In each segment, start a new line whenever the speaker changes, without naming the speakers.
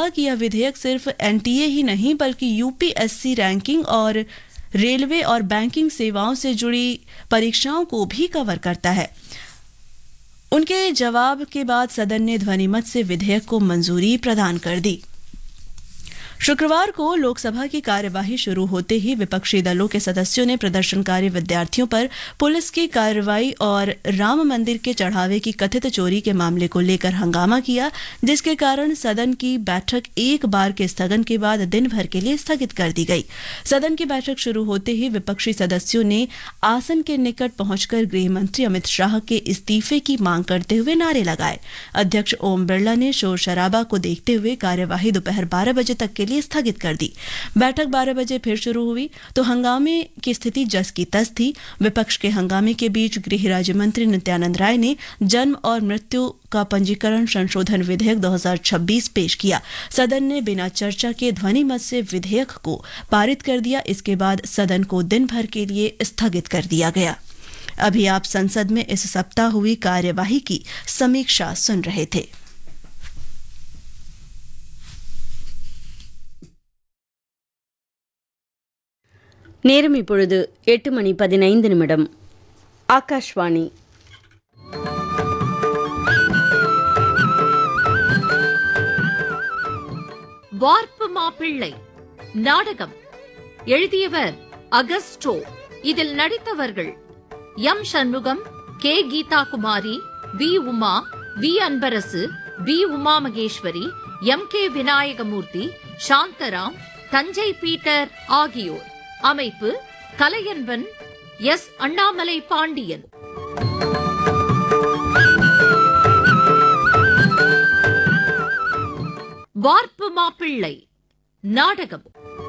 कहा कि यह विधेयक सिर्फ एनटीए ही नहीं बल्कि यूपीएससी रैंकिंग और रेलवे और बैंकिंग सेवाओं से जुड़ी परीक्षाओं को भी कवर करता है उनके जवाब के बाद सदन ने ध्वनिमत से विधेयक को मंजूरी प्रदान कर दी शुक्रवार को लोकसभा की कार्यवाही शुरू होते ही विपक्षी दलों के सदस्यों ने प्रदर्शनकारी विद्यार्थियों पर पुलिस की कार्रवाई और राम मंदिर के चढ़ावे की कथित चोरी के मामले को लेकर हंगामा किया जिसके कारण सदन की बैठक एक बार के स्थगन के बाद दिन भर के लिए स्थगित कर दी गई सदन की बैठक शुरू होते ही विपक्षी सदस्यों ने आसन के निकट पहुंचकर गृह मंत्री अमित शाह के इस्तीफे की मांग करते हुए नारे लगाए अध्यक्ष ओम बिरला ने शोर शराबा को देखते हुए कार्यवाही दोपहर बारह बजे तक के लिए स्थगित कर दी बैठक बारह बजे फिर शुरू हुई तो हंगामे की स्थिति जस की तस थी विपक्ष के हंगामे के बीच गृह राज्य मंत्री नित्यानंद राय ने जन्म और मृत्यु का पंजीकरण संशोधन विधेयक 2026 पेश किया सदन ने बिना चर्चा के ध्वनि मत से विधेयक को पारित कर दिया इसके बाद सदन को दिन भर के लिए स्थगित कर दिया गया अभी आप संसद में इस सप्ताह हुई कार्यवाही की समीक्षा सुन रहे थे
நேரம் இப்பொழுது எட்டு மணி பதினைந்து நிமிடம் ஆகாஷ்வாணி
வார்ப்பு மாப்பிள்ளை நாடகம் எழுதியவர் அகஸ்டோ இதில் நடித்தவர்கள் M Shanmugam K Geetha Kumari V Uma V Anbarasu V Uma Maheswari M K Vinayagamoorthy Shantharam Thanjai Peter ஆகியோர் அமைப்பு கலையன்பன் எஸ் அண்ணாமலை பாண்டியன் வார்ப்பு மாப்பிள்ளை நாடகம்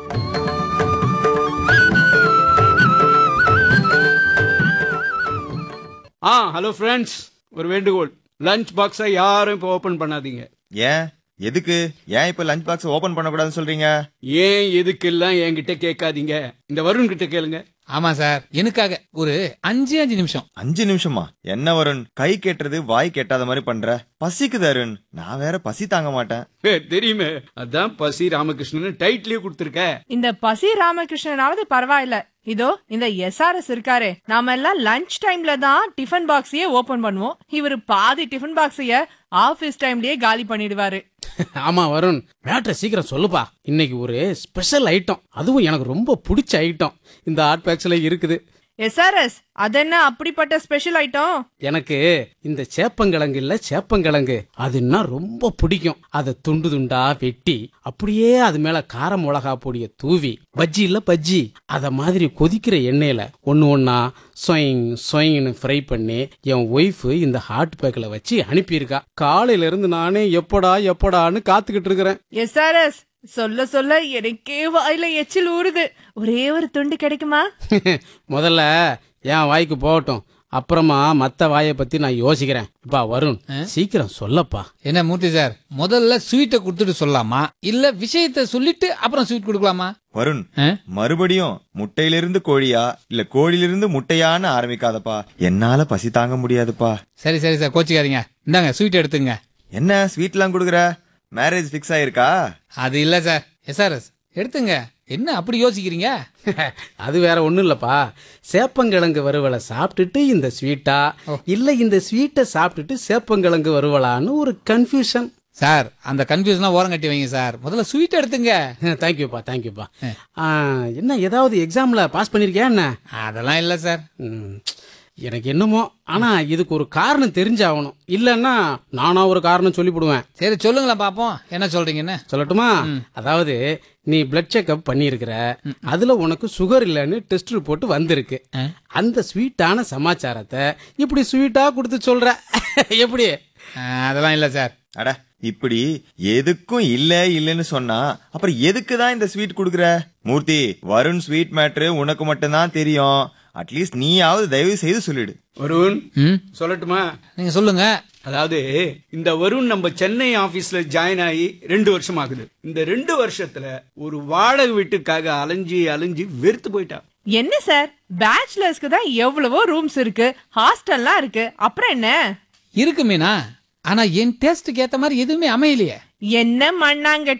ஆ ஹலோ ஃப்ரெண்ட்ஸ் ஒரு வேண்டுகோள் லஞ்ச் பாக்ஸை யாரும் இப்போ ஓபன் பண்ணாதீங்க
ஏன் எதுக்கு ஏன் இப்ப லஞ்ச் பாக்ஸ் ஓபன் பண்ணக்கூடாதுன்னு சொல்றீங்க
ஏன் எதுக்கெல்லாம் என்கிட்ட கேட்காதீங்க இந்த வருண் கிட்ட கேளுங்க
ஆமா சார் எனக்காக ஒரு அஞ்சு அஞ்சு நிமிஷம்
அஞ்சு நிமிஷமா என்ன வருண் கை கேட்டுறது வாய் கேட்டாத மாதிரி பண்ற பசிக்குது அருண் நான் வேற பசி தாங்க மாட்டேன்
ஹே, தெரியுமே அதான் பசி ராமகிருஷ்ணன் டைட்டிலே கொடுத்துருக்க
இந்த பசி ராமகிருஷ்ணனாவது பரவாயில்ல இதோ இந்த எஸ்ஆர்எஸ் இருக்காரே நாம எல்லாம் லஞ்ச் டைம்ல தான் டிஃபன் பாக்ஸையே ஓபன் பண்ணுவோம் இவரு பாதி டிஃபன் பாக்ஸைய ஆபீஸ் டைம்லயே காலி பண்ணிடுவாரு
ஆமா வருண் மேட்ரை சீக்கிரம் சொல்லுப்பா இன்னைக்கு ஒரு ஸ்பெஷல் ஐட்டம் அதுவும் எனக்கு ரொம்ப பிடிச்ச ஐட்டம் இந்த ஹாட் பேக்ஸ்ல இருக்குது
எஸ்ஆர்எஸ் அதென்ன அப்படிப்பட்ட ஸ்பெஷல் ஐட்டம்
எனக்கு இந்த சேப்பங்கிழங்கு இல்ல சேப்பங்கிழங்கு அதுன்னா ரொம்ப பிடிக்கும் அதை துண்டு துண்டா வெட்டி அப்படியே அது மேல கார மிளகா பொடிய தூவி பஜ்ஜி இல்ல பஜ்ஜி அத மாதிரி கொதிக்கிற எண்ணெயில ஒன்னு ஒன்னா சொயிங் சொயிங்னு ஃப்ரை பண்ணி என் ஒய்ஃப் இந்த ஹாட் பேக்ல வச்சு அனுப்பியிருக்கா காலையில இருந்து நானே எப்படா எப்படான்னு காத்துக்கிட்டு இருக்கிறேன்
எஸ்ஆர்எஸ் சொல்ல சொல்ல எனக்கே வாயில எச்சில் ஊறுது ஒரே ஒரு துண்டு கிடைக்குமா
முதல்ல என் வாய்க்கு போகட்டும் அப்புறமா மத்த வாயை பத்தி நான் யோசிக்கிறேன் இப்பா வருண் சீக்கிரம் சொல்லப்பா
என்ன மூர்த்தி சார் முதல்ல ஸ்வீட்டை கொடுத்துட்டு சொல்லலாமா இல்ல விஷயத்த சொல்லிட்டு அப்புறம் ஸ்வீட் கொடுக்கலாமா
வருண்
ஆ?
மறுபடியும் முட்டையிலிருந்து கோழியா இல்ல கோழியிலிருந்து முட்டையான்னு ஆரம்பிக்காதப்பா என்னால பசி தாங்க முடியாதுப்பா
சரி சரி சார் கோச்சிக்காதீங்க இந்தாங்க ஸ்வீட் எடுத்துங்க
என்ன ஸ்வீட்லாம் கொடுக்குற மேரேஜ் ஃபிக்ஸ் ஆயிருக்கா
அது இல்ல சார் எஸ்ஆர்எஸ் எடுத்துங்க என்ன அப்படி யோசிக்கிறீங்க
அது வேற ஒண்ணும் இல்லப்பா சேப்பங்கிழங்கு வறுவலை சாப்பிட்டுட்டு இந்த ஸ்வீட்டா இல்ல இந்த ஸ்வீட்டை சாப்பிட்டுட்டு சேப்பங்கிழங்கு வறுவலான்னு ஒரு கன்ஃபியூஷன்
சார் அந்த கன்ஃபியூஷன்லாம் ஓரம் கட்டி வைங்க சார் முதல்ல ஸ்வீட் எடுத்துங்க
தேங்க்யூப்பா தேங்க்யூப்பா என்ன ஏதாவது எக்ஸாம்ல பாஸ் பண்ணிருக்கியா என்ன
அதெல்லாம் இல்ல சார்
ம், எனக்கு என்னமோ ஆனா இதுக்கு ஒரு காரணம் தெரிஞ்சாகணும் இல்லன்னா நானா ஒரு காரணம் சொல்லிவிடுவேன்
சரி சொல்லுங்களேன் பாப்போம் என்ன சொல்றீங்கன்னு
சொல்லட்டுமா அதாவது நீ பிளட் செக்அப் பண்ணியிருக்கிற அதுல உனக்கு சுகர் இல்லைன்னு டெஸ்ட் ரிப்போர்ட் வந்திருக்கு அந்த ஸ்வீட்டான சமாச்சாரத்தை இப்படி ஸ்வீட்டா கொடுத்து சொல்ற எப்படி
ஆ, அதெல்லாம் இல்ல சார்
அட இப்படி எதுக்கும் இல்ல இல்லன்னு சொன்னா அப்புறம் எதுக்கு தான் இந்த ஸ்வீட் குடுக்குற மூர்த்தி வருண் ஸ்வீட் மேட்ரு உனக்கு மட்டும்தான் தெரியும் அட்லீஸ்ட் நீயாவது தயவு செய்து சொல்லிடு
வருண்
ம்
சொல்லட்டுமா
நீங்க சொல்லுங்க
அதாவது இந்த வருண் நம்ம சென்னை ஆபீஸ்ல ஜாயின் ஆகி ரெண்டு வருஷம் ஆகுது இந்த ரெண்டு வருஷத்துல ஒரு வாடகை வீட்டுக்காக அலைஞ்சி அலைஞ்சி வெறுத்து போயிட்டான்
என்ன சார் பேச்சுலர்ஸ்க்கு தான் எவ்வளவோ ரூம்ஸ் இருக்கு ஹாஸ்டல்லாம் இருக்கு அப்புறம் என்ன
இருக்கு மீனா ஆனா என் டேஸ்டுக்கு ஏத்த மாதிரி எதுவுமே அமையலையே
என்ன மண்ணாங்கட்டி